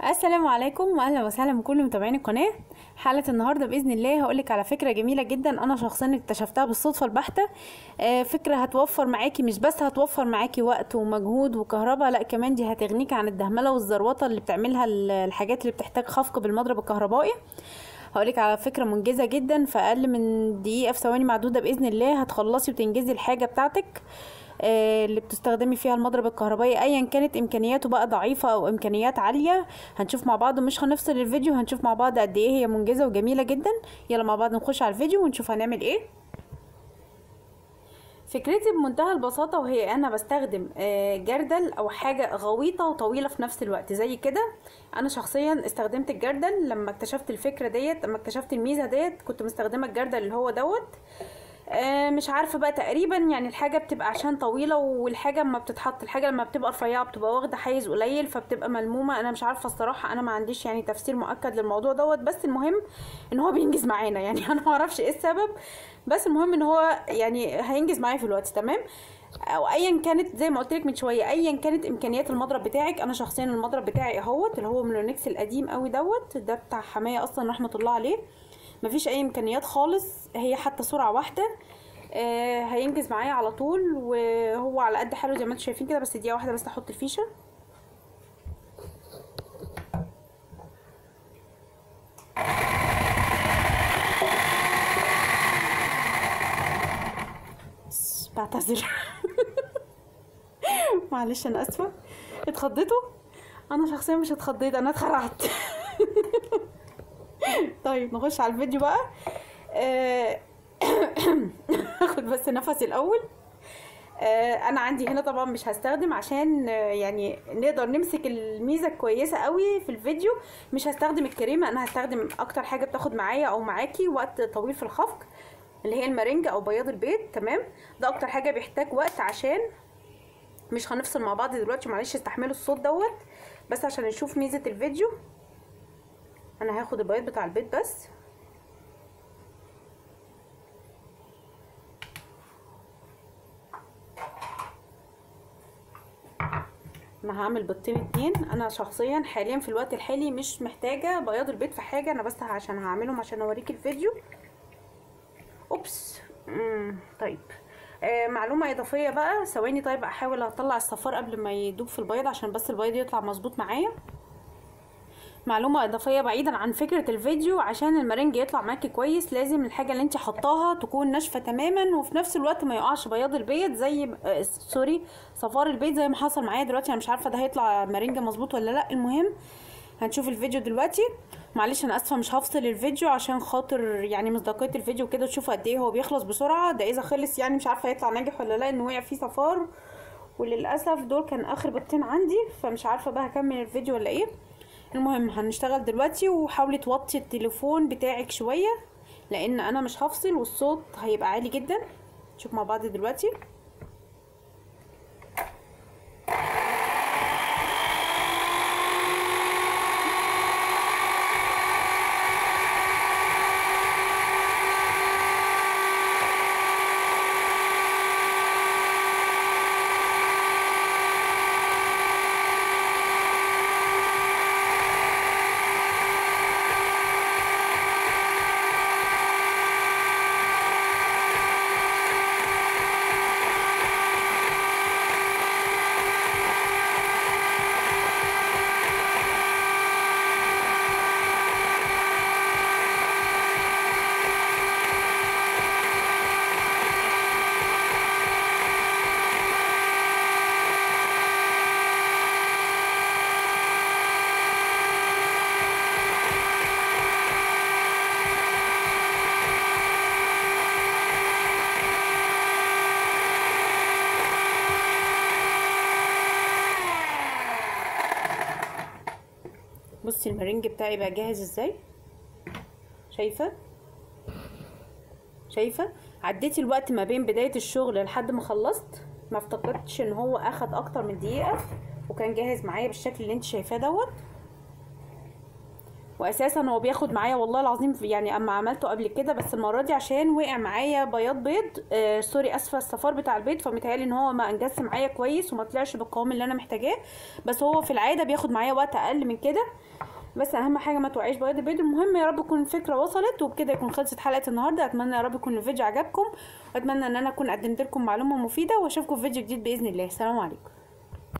السلام عليكم واهلا وسهلا بكل متابعين القناه حلقه النهارده باذن الله هقولك على فكره جميله جدا انا شخصيا اكتشفتها بالصدفه البحته آه، فكره هتوفر معاكي مش بس هتوفر معاكي وقت ومجهود وكهرباء لا كمان دي هتغنيكي عن الدهمله والزروطه اللي بتعملها ال- الحاجات اللي بتحتاج خفق بالمضرب الكهربائي هقولك على فكرة منجزة جدا في أقل من دقيقة في ثواني معدودة بإذن الله هتخلصي وتنجزي الحاجة بتاعتك آه، اللي بتستخدمي فيها المضرب الكهربائي ايا كانت امكانياته بقى ضعيفه او امكانيات عاليه هنشوف مع بعض مش هنفصل الفيديو هنشوف مع بعض قد ايه هي منجزه وجميله جدا يلا مع بعض نخش على الفيديو ونشوف هنعمل ايه فكرتي بمنتهى البساطة وهي أنا بستخدم آه، جردل أو حاجة غويطة وطويلة في نفس الوقت زي كده أنا شخصيا استخدمت الجردل لما اكتشفت الفكرة ديت لما اكتشفت الميزة ديت كنت مستخدمة الجردل اللي هو دوت آه، مش عارفة بقى تقريبا يعني الحاجة بتبقى عشان طويلة والحاجة لما بتتحط الحاجة لما بتبقى رفيعة بتبقى واخدة حيز قليل فبتبقى ملمومة أنا مش عارفة الصراحة أنا ما عنديش يعني تفسير مؤكد للموضوع دوت بس المهم إن هو بينجز معانا يعني أنا ما أعرفش إيه السبب بس المهم إن هو يعني هينجز معايا في الوقت تمام او ايا كانت زي ما قلت لك من شويه ايا كانت امكانيات المضرب بتاعك انا شخصيا المضرب بتاعي اهوت اللي هو ميلونكس القديم قوي دوت ده بتاع حمايه اصلا رحمه الله عليه مفيش اي امكانيات خالص هي حتى سرعه واحده آه هينجز معايا على طول وهو على قد حاله زي ما انتم شايفين كده بس دقيقه واحده بس احط الفيشه بس بعتذر معلش انا اسفه اتخضيتوا انا شخصيا مش اتخضيت انا اتخرعت طيب نخش على الفيديو بقى آه، اخد بس نفسي الاول آه، انا عندي هنا طبعا مش هستخدم عشان آه، يعني نقدر نمسك الميزه كويسه قوي في الفيديو مش هستخدم الكريمه انا هستخدم اكتر حاجه بتاخد معايا او معاكي وقت طويل في الخفق اللي هي المارينجا او بياض البيض تمام ده اكتر حاجه بيحتاج وقت عشان مش هنفصل مع بعض دلوقتي معلش استحملوا الصوت دوت بس عشان نشوف ميزه الفيديو انا هاخد البياض بتاع البيض بس انا هعمل بيضتين اتنين انا شخصيا حاليا في الوقت الحالي مش محتاجه بياض البيض في حاجه انا بس عشان هعملهم عشان اوريك الفيديو اوبس امم طيب آه معلومه اضافيه بقى ثواني طيب احاول اطلع الصفار قبل ما يدوب في البيض عشان بس البيض يطلع مظبوط معايا معلومة إضافية بعيدا عن فكرة الفيديو عشان المارنج يطلع معاكي كويس لازم الحاجة اللي انت حطاها تكون ناشفة تماما وفي نفس الوقت ما يقعش بياض البيض زي آه سوري صفار البيض زي ما حصل معايا دلوقتي انا مش عارفة ده هيطلع مارنجة مظبوط ولا لا المهم هنشوف الفيديو دلوقتي معلش انا اسفه مش هفصل الفيديو عشان خاطر يعني مصداقيه الفيديو كده تشوفوا قد ايه هو بيخلص بسرعه ده اذا خلص يعني مش عارفه هيطلع ناجح ولا لا انه وقع فيه صفار وللاسف دول كان اخر بيضتين عندي فمش عارفه بقى هكمل الفيديو ولا ايه المهم هنشتغل دلوقتي وحاولي توطي التليفون بتاعك شويه لان انا مش هفصل والصوت هيبقى عالي جدا نشوف مع بعض دلوقتي بصي المارينج بتاعي بقى جاهز ازاي شايفه شايفه عديتي الوقت ما بين بدايه الشغل لحد ما خلصت ما افتكرتش ان هو اخد اكتر من دقيقه وكان جاهز معايا بالشكل اللي انت شايفاه دوت واساسا هو بياخد معايا والله العظيم في- يعني اما عملته قبل كده بس المره دي عشان وقع معايا بياض بيض آه سوري اسفه الصفار بتاع البيض فمتهيألي ان هو ما انجزش معايا كويس وما طلعش بالقوام اللي انا محتاجاه بس هو في العاده بياخد معايا وقت اقل من كده بس اهم حاجه ما توقعيش بياض البيض المهم يا رب تكون الفكره وصلت وبكده يكون خلصت حلقه النهارده اتمنى يا رب يكون الفيديو عجبكم واتمنى ان انا اكون قدمت لكم معلومه مفيده واشوفكم في فيديو جديد باذن الله السلام عليكم